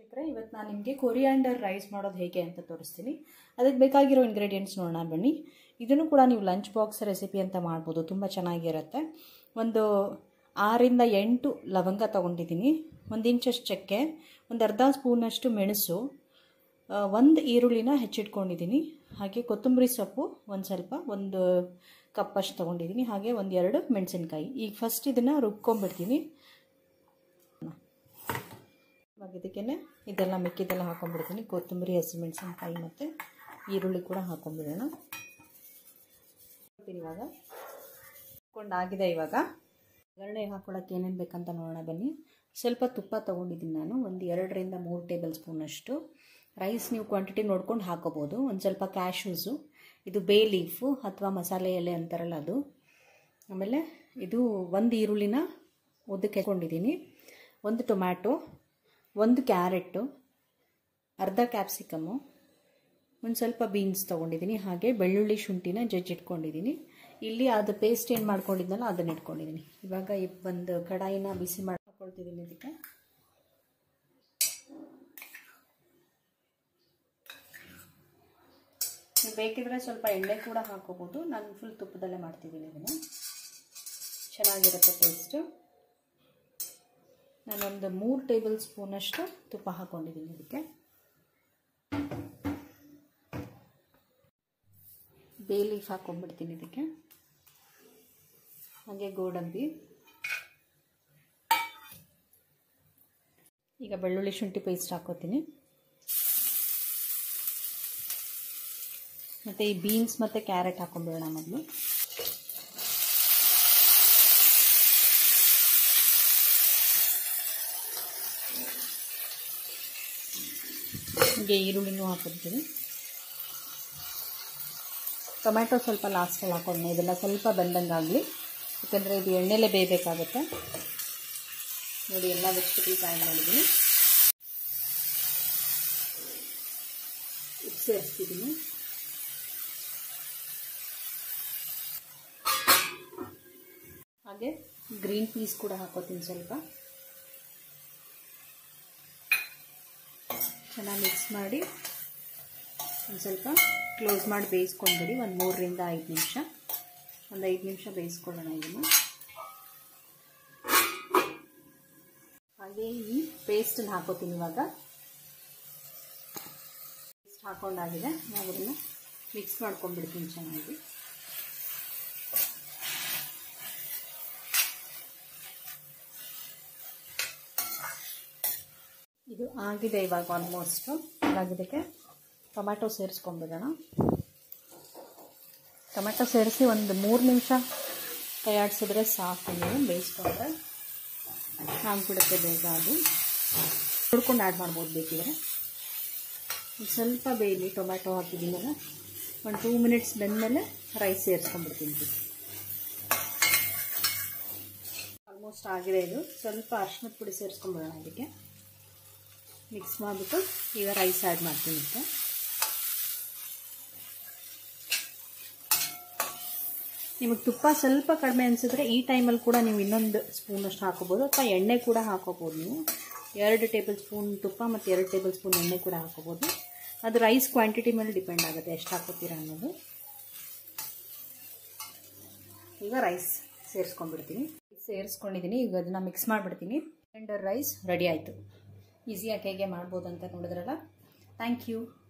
ಸ್ನೇಹಿತರೆ ಇವತ್ತು ನಾನು ನಿಮಗೆ ಕೊರಿಯಾಂಡರ್ ರೈಸ್ ಮಾಡೋದು ಹೇಗೆ ಅಂತ ತೋರಿಸ್ತೀನಿ ಅದಕ್ಕೆ ಬೇಕಾಗಿರೋ ಇಂಗ್ರೀಡಿಯೆಂಟ್ಸ್ ನೋಡೋಣ ಬನ್ನಿ ಇದನ್ನು ಕೂಡ ನೀವು ಲಂಚ್ ಬಾಕ್ಸ್ ರೆಸಿಪಿ ಅಂತ ಮಾಡ್ಬೋದು ತುಂಬ ಚೆನ್ನಾಗಿರುತ್ತೆ ಒಂದು ಆರಿಂದ ಎಂಟು ಲವಂಗ ತೊಗೊಂಡಿದ್ದೀನಿ ಒಂದು ಇಂಚಷ್ಟು ಚಕ್ಕೆ ಒಂದು ಅರ್ಧ ಸ್ಪೂನಷ್ಟು ಮೆಣಸು ಒಂದು ಈರುಳ್ಳಿನ ಹೆಚ್ಚಿಟ್ಕೊಂಡಿದ್ದೀನಿ ಹಾಗೆ ಕೊತ್ತಂಬರಿ ಸೊಪ್ಪು ಒಂದು ಸ್ವಲ್ಪ ಒಂದು ಕಪ್ಪಷ್ಟು ತೊಗೊಂಡಿದ್ದೀನಿ ಹಾಗೆ ಒಂದು ಎರಡು ಮೆಣಸಿನ್ಕಾಯಿ ಈಗ ಫಸ್ಟ್ ಇದನ್ನು ರುಬ್ಕೊಂಡ್ಬಿಡ್ತೀನಿ ಇವಾಗ ಇದಕ್ಕೆ ಇದೆಲ್ಲ ಮಿಕ್ಕಿದೆಲ್ಲ ಹಾಕೊಂಡ್ಬಿಡ್ತೀನಿ ಕೊತ್ತಂಬರಿ ಹಸಿಮೆಣಸಿನ್ಕಾಯಿ ಮತ್ತು ಈರುಳ್ಳಿ ಕೂಡ ಹಾಕೊಂಡ್ಬಿಡೋಣ ಇವಾಗ ಹಾಕೊಂಡಾಗಿದೆ ಇವಾಗ ಒಗ್ಗರಣೆ ಹಾಕೊಳ್ಳೋಕೆ ಏನೇನು ಬೇಕಂತ ನೋಡೋಣ ಬನ್ನಿ ಸ್ವಲ್ಪ ತುಪ್ಪ ತೊಗೊಂಡಿದ್ದೀನಿ ನಾನು ಒಂದು ಎರಡರಿಂದ ಮೂರು ಟೇಬಲ್ ಸ್ಪೂನಷ್ಟು ರೈಸ್ ನೀವು ಕ್ವಾಂಟಿಟಿ ನೋಡ್ಕೊಂಡು ಹಾಕೋಬೋದು ಒಂದು ಸ್ವಲ್ಪ ಕ್ಯಾಶ್ಯೂಸು ಇದು ಬೇ ಲೀಫು ಅಥವಾ ಮಸಾಲೆ ಎಲೆ ಅಂತಾರಲ್ಲ ಅದು ಆಮೇಲೆ ಇದು ಒಂದು ಈರುಳ್ಳಿನ ಉದ್ದಕ್ಕೆ ಹಾಕೊಂಡಿದ್ದೀನಿ ಒಂದು ಟೊಮ್ಯಾಟೊ ಒಂದು ಕ್ಯಾರೆಟು ಅರ್ಧ ಕ್ಯಾಪ್ಸಿಕಮ್ಮು ಒಂದು ಸ್ವಲ್ಪ ಬೀನ್ಸ್ ತೊಗೊಂಡಿದ್ದೀನಿ ಹಾಗೆ ಬೆಳ್ಳುಳ್ಳಿ ಶುಂಠಿನ ಜಜ್ಜಿಟ್ಕೊಂಡಿದ್ದೀನಿ ಇಲ್ಲಿ ಅದು ಪೇಸ್ಟ್ ಏನು ಮಾಡ್ಕೊಂಡಿದ್ನಲ್ಲ ಅದನ್ನು ಇಟ್ಕೊಂಡಿದ್ದೀನಿ ಇವಾಗ ಒಂದು ಕಡಾಯಿನ ಬಿಸಿ ಮಾಡಿ ಹಾಕ್ಕೊಳ್ತಿದ್ದೀನಿ ಇದಕ್ಕೆ ನೀವು ಬೇಕಿದ್ರೆ ಸ್ವಲ್ಪ ಎಣ್ಣೆ ಕೂಡ ಹಾಕೋಬೋದು ನಾನು ಫುಲ್ ತುಪ್ಪದಲ್ಲೇ ಮಾಡ್ತಿದ್ದೀನಿ ಇದನ್ನು ಚೆನ್ನಾಗಿರುತ್ತೆ ಟೇಸ್ಟು ನಾನೊಂದು ಮೂರು ಟೇಬಲ್ ಸ್ಪೂನಷ್ಟು ತುಪ್ಪ ಹಾಕ್ಕೊಂಡಿದ್ದೀನಿ ಇದಕ್ಕೆ ಬೇ ಲೀಫ್ ಹಾಕ್ಕೊಂಡ್ಬಿಡ್ತೀನಿ ಇದಕ್ಕೆ ಹಾಗೆ ಗೋಡಂಬಿ ಈಗ ಬೆಳ್ಳುಳ್ಳಿ ಶುಂಠಿ ಪೇಸ್ಟ್ ಹಾಕೋತೀನಿ ಮತ್ತು ಈ ಬೀನ್ಸ್ ಮತ್ತು ಕ್ಯಾರೆಟ್ ಹಾಕೊಂಡ್ಬಿಡೋಣ ಮೊದಲು ಹೀಗೆ ಈರುಳ್ಳಿನೂ ಹಾಕಿರ್ತೀನಿ ಟೊಮ್ಯಾಟೊ ಸ್ವಲ್ಪ ಲಾಸ್ಟಲ್ಲಿ ಹಾಕೊಂಡೆ ಇದೆಲ್ಲ ಸ್ವಲ್ಪ ಬಂದಂಗಾಗಲಿ ಯಾಕಂದರೆ ಇದು ಎಣ್ಣೆಲೇ ಬೇಯಬೇಕಾಗುತ್ತೆ ನೋಡಿ ಎಲ್ಲ ವೆಜಿಟೇಬಲ್ಸ್ ಆ್ಯಡ್ ಮಾಡಿದ್ದೀನಿ ಉಪ್ಪು ಸೇರಿಸ್ತಿದ್ದೀನಿ ಹಾಗೆ ಗ್ರೀನ್ ಪೀಸ್ ಕೂಡ ಹಾಕೋತೀನಿ ಸ್ವಲ್ಪ ಚೆನ್ನಾಗಿ ಮಿಕ್ಸ್ ಮಾಡಿ ಒಂದು ಸ್ವಲ್ಪ ಕ್ಲೋಸ್ ಮಾಡಿ ಬೇಯಿಸ್ಕೊಂಡ್ಬಿಡಿ ಒಂದು ಮೂರರಿಂದ ಐದು ನಿಮಿಷ ಒಂದು ಐದು ನಿಮಿಷ ಬೇಯಿಸ್ಕೊಳ್ಳೋಣ ಇದನ್ನು ಹಾಗೆ ಈ ಪೇಸ್ಟನ್ನು ಹಾಕೋತೀನಿ ಇವಾಗ ಪೇಸ್ಟ್ ಹಾಕೊಂಡಾಗಿದೆ ನಾವು ಅದನ್ನು ಮಿಕ್ಸ್ ಮಾಡ್ಕೊಂಡ್ಬಿಡ್ತೀನಿ ಚೆನ್ನಾಗಿ ಇದು ಆಗಿದೆ ಇವಾಗ ಆಲ್ಮೋಸ್ಟು ಇವಾಗ ಇದಕ್ಕೆ ಟೊಮ್ಯಾಟೊ ಸೇರಿಸ್ಕೊಂಡ್ಬಿಡೋಣ ಟೊಮೆಟೊ ಸೇರಿಸಿ ಒಂದು ಮೂರು ನಿಮಿಷ ಕೈಯಾಡಿಸಿದ್ರೆ ಸಾಕು ನೀವು ಬೇಯಿಸ್ಕೊಂಡ್ರೆ ಆಗಿಬಿಡುತ್ತೆ ಬೇಗ ಅದು ಹುಡ್ಕೊಂಡು ಆ್ಯಡ್ ಮಾಡ್ಬೋದು ಬೇಕಿದ್ರೆ ಸ್ವಲ್ಪ ಬೇಯಲಿ ಟೊಮ್ಯಾಟೊ ಹಾಕಿದ್ದೀನಲ್ಲ ಒಂದು ಟೂ ಮಿನಿಟ್ಸ್ ಬೆಂದಮೇಲೆ ರೈಸ್ ಸೇರಿಸ್ಕೊಂಡ್ಬಿಡ್ತೀನಿ ಆಲ್ಮೋಸ್ಟ್ ಆಗಿದೆ ಇದು ಸ್ವಲ್ಪ ಅರ್ಶಿನದ ಪುಡಿ ಸೇರಿಸ್ಕೊಂಡ್ಬಿಡೋಣ ಇದಕ್ಕೆ ಮಿಕ್ಸ್ ಮಾಡಿಬಿಟ್ಟು ಈಗ ರೈಸ್ ಆ್ಯಡ್ ಮಾಡ್ತೀನಿ ಅಂತ ನಿಮಗೆ ತುಪ್ಪ ಸ್ವಲ್ಪ ಕಡಿಮೆ ಅನಿಸಿದ್ರೆ ಈ ಟೈಮಲ್ಲಿ ಕೂಡ ನೀವು ಇನ್ನೊಂದು ಸ್ಪೂನಷ್ಟು ಹಾಕೋಬೋದು ಅಥವಾ ಎಣ್ಣೆ ಕೂಡ ಹಾಕೋಬೋದು ನೀವು ಎರಡು ಟೇಬಲ್ ಸ್ಪೂನ್ ತುಪ್ಪ ಮತ್ತು ಎರಡು ಟೇಬಲ್ ಸ್ಪೂನ್ ಎಣ್ಣೆ ಕೂಡ ಹಾಕೋಬೋದು ಅದು ರೈಸ್ ಕ್ವಾಂಟಿಟಿ ಮೇಲೆ ಡಿಪೆಂಡ್ ಆಗುತ್ತೆ ಎಷ್ಟು ಹಾಕೋತೀರ ಅನ್ನೋದು ಈಗ ರೈಸ್ ಸೇರಿಸ್ಕೊಂಡ್ಬಿಡ್ತೀನಿ ಸೇರಿಸ್ಕೊಂಡಿದ್ದೀನಿ ಈಗ ಅದನ್ನು ಮಿಕ್ಸ್ ಮಾಡಿಬಿಡ್ತೀನಿ ಆ್ಯಂಡ್ ರೈಸ್ ರೆಡಿ ಆಯಿತು ಈಸಿಯಾಗಿ ಹೇಗೆ ಮಾಡ್ಬೋದು ಅಂತ ನೋಡಿದ್ರಲ್ಲ ಥ್ಯಾಂಕ್ ಯು